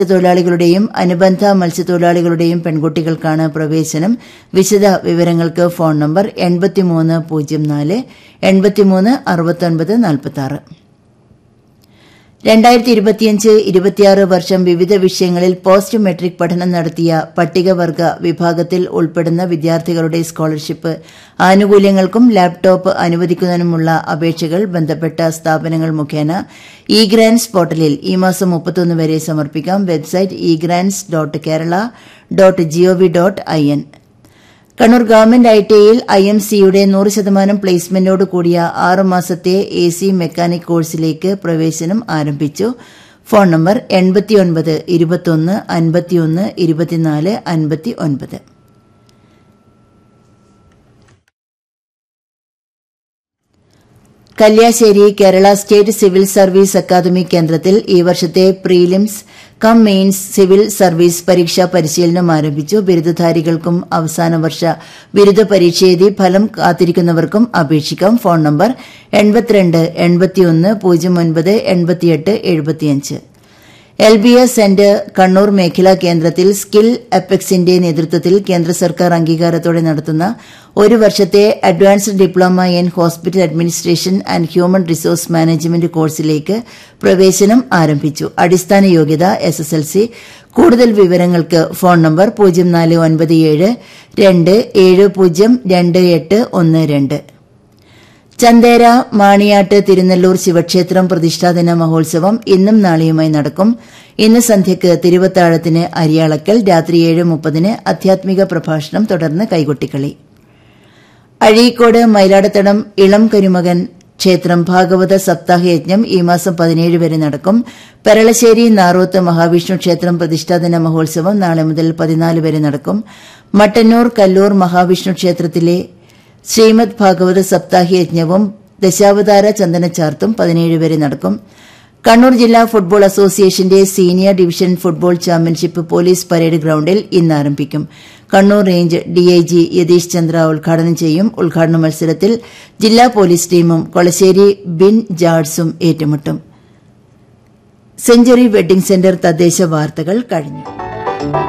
തൊഴിലാളികളുടെയും അനുബന്ധ മത്സ്യത്തൊഴിലാളികളുടെയും പെൺകുട്ടികൾക്കാണ് പ്രവേശനം വിശദ വിവരങ്ങൾക്ക് ഫോൺ നമ്പർ എൺപത്തിമൂന്ന് പൂജ്യം നാല് എൺപത്തിമൂന്ന് അറുപത്തൊൻപത് നാൽപ്പത്തി രണ്ടായിരത്തി ഇരുപത്തിയഞ്ച് ഇരുപത്തിയാറ് വർഷം വിവിധ വിഷയങ്ങളിൽ പോസ്റ്റ് മെട്രിക് പഠനം നടത്തിയ പട്ടികവർഗ വിഭാഗത്തിൽ ഉൾപ്പെടുന്ന വിദ്യാർത്ഥികളുടെ സ്കോളർഷിപ്പ് ആനുകൂല്യങ്ങൾക്കും ലാപ്ടോപ്പ് അനുവദിക്കുന്നതിനുമുള്ള അപേക്ഷകൾ ബന്ധപ്പെട്ട സ്ഥാപനങ്ങൾ മുഖേന ഇ ഗ്രാൻസ് പോർട്ടലിൽ ഈ മാസം മുപ്പത്തൊന്ന് വരെ സമർപ്പിക്കാം website e grants dot Kerala dot GOV dot I N Kannur government I T ഐയിൽ ഐ എം സിയുടെ നൂറ് ശതമാനം പ്ലേസ്മെന്റോട് കൂടിയ ആറ് മാസത്തെ എ സി മെക്കാനിക് കോഴ്സിലേക്ക് പ്രവേശനം ആരംഭിച്ചു ഫോൺ നമ്പർ എൺപത്തിയൊൻപത് ഇരുപത്തൊന്ന് അൻപത്തിയൊന്ന് ഇരുപത്തിനാല് അൻപത്തി ഒൻപത് Kalliasseri Kerala state civil service academy കേന്ദ്രത്തിൽ ഈ വർഷത്തെ prelims cum mains civil service പരീക്ഷാ പരിശീലനം ആരംഭിച്ചു ബിരുദധാരികൾക്കും അവസാന വർഷ ബിരുദ പരീക്ഷയെഴുതി ഫലം കാത്തിരിക്കുന്നവർക്കും അപേക്ഷിക്കാം ഫോൺ നമ്പർ എൺപത്തിരണ്ട് എൺപത്തിയൊന്ന് പൂജ്യം ഒൻപത് എൺപത്തിയെട്ട് എഴുപത്തിയഞ്ച് L B S center Kannur മേഖലാ കേന്ദ്രത്തിൽ സ്കിൽ അപ്പെക്സിന്റെ നേതൃത്വത്തിൽ കേന്ദ്ര സർക്കാർ അംഗീകാരത്തോടെ നടത്തുന്ന ഒരു വർഷത്തെ advanced diploma in hospital administration and human resource management കോഴ്സിലേക്ക് പ്രവേശനം ആരംഭിച്ചു അടിസ്ഥാന യോഗ്യത എസ് എസ് എൽ സി കൂടുതൽ വിവരങ്ങൾക്ക് ഫോൺ നമ്പർ പൂജ്യം നാല് ഒൻപത് ഏഴ് രണ്ട് ഏഴ് പൂജ്യം രണ്ട് എട്ട് ഒന്ന് രണ്ട് ചന്തേര മാണിയാട്ട് തിരുനെല്ലൂർ ശിവക്ഷേത്രം പ്രതിഷ്ഠാദിന മഹോത്സവം ഇന്നും നാളെയുമായി നടക്കും ഇന്ന് സന്ധ്യയ്ക്ക് തിരുവത്താഴത്തിന് അരിയാളക്കൽ രാത്രി ഏഴ് മുപ്പതിന് ആധ്യാത്മിക പ്രഭാഷണം തുടർന്ന് കൈകൊട്ടിക്കളി അഴീക്കോട് മയിലാടത്തടം ഇളം കരുമകൻ ക്ഷേത്രം ഭാഗവത സപ്താഹ യജ്ഞം ഈ മാസം പതിനേഴ് വരെ നടക്കും പെരളശ്ശേരി നാറോത്ത് മഹാവിഷ്ണു ക്ഷേത്രം പ്രതിഷ്ഠാദിന മഹോത്സവം നാളെ മുതൽ പതിനാല് വരെ നടക്കും മട്ടന്നൂർ കല്ലൂർ മഹാവിഷ്ണു ക്ഷേത്രത്തിലെ ശ്രീമദ് ഭാഗവത സപ്താഹി യജ്ഞവും ദശാവതാര ചന്ദനച്ചാർത്തും പതിനേഴ് വരെ നടക്കും കണ്ണൂർ ജില്ലാ ഫുട്ബോൾ അസോസിയേഷന്റെ senior division football championship police parade ഗ്രൌണ്ടിൽ ഇന്ന് ആരംഭിക്കും കണ്ണൂർ റേഞ്ച് ഡിഐജി യതീഷ് ചന്ദ്ര ഉദ്ഘാടനം ചെയ്യും ഉദ്ഘാടന മത്സരത്തിൽ ജില്ലാ പോലീസ് ടീമും കൊളശ്ശേരി ബിൻ ജാഡ്സും ഏറ്റുമുട്ടും സെഞ്ചുറി വെഡ്ഡിംഗ് സെന്റർ തദ്ദേശ വാർത്തകൾ കഴിഞ്ഞു